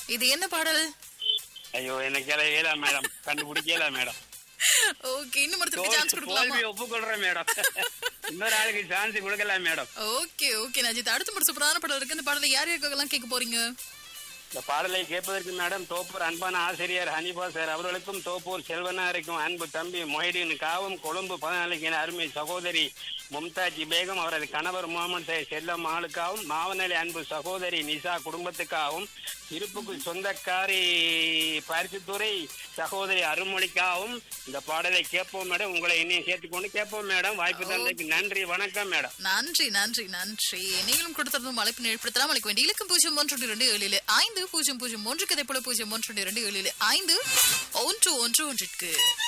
இது என்ன பாடல் ஐயோ எனக்கு எல்லாம் ஏலா மேடம் கண்டுபிடிக்கல மேடம் ஓகே இன்னும் ஒருத்தருக்கு சான்ஸ் கொடுக்கலாமா தோல்வி ஒப்புக்கொள்றேன் மேடம் இன்னொரு ஆளுக்கு சான்ஸ் கொடுக்கலாம் மேடம் ஓகே ஓகே நஜித் அடுத்த ஒரு சூப்பரான பாடல் இருக்கு இந்த பாடலை யார் யாருக்கெல்லாம் கேட்க போறீங்க இந்த பாடலை கேட்பதற்கு மேடம் தோப்பூர் அன்பான ஆசிரியர் ஹனிபா சார் அவர்களுக்கும் தோப்பூர் செல்வனாருக்கும் அன்பு தம்பி மொஹிடின் காவும் கொழும்பு பதினாலுக்கு என அருமை சகோதரி மும்தாஜி பேகம் அவரது கணவர் முகமது செல்லம் ஆளுக்காகவும் மாவனலி அன்பு சகோதரி நிசா குடும்பத்துக்காகவும் இருப்புக்கு சொந்தக்காரி பரிசுத்துறை சகோதரி அருள்மொழிக்காகவும் இந்த பாடலை கேட்போம் மேடம் உங்களை இன்னும் சேர்த்துக்கொண்டு கேட்போம் மேடம் வாய்ப்பு தந்ததுக்கு நன்றி வணக்கம் மேடம் நன்றி நன்றி நன்றி நீங்களும் கொடுத்திருந்தும் அழைப்பினை ஏற்படுத்தலாம் அழைக்க வேண்டிய இலக்கம் பூஜ்ஜியம் ஒன்று இரண்டு ஏழில் ஐந்து பூஜ்ஜியம் பூஜ்ஜியம் ஒன்று கதை போல பூஜ்ஜியம் ஒன்று இரண்டு ஏழில் ஐந்து ஒன்று ஒன்று ஒன்றிற்கு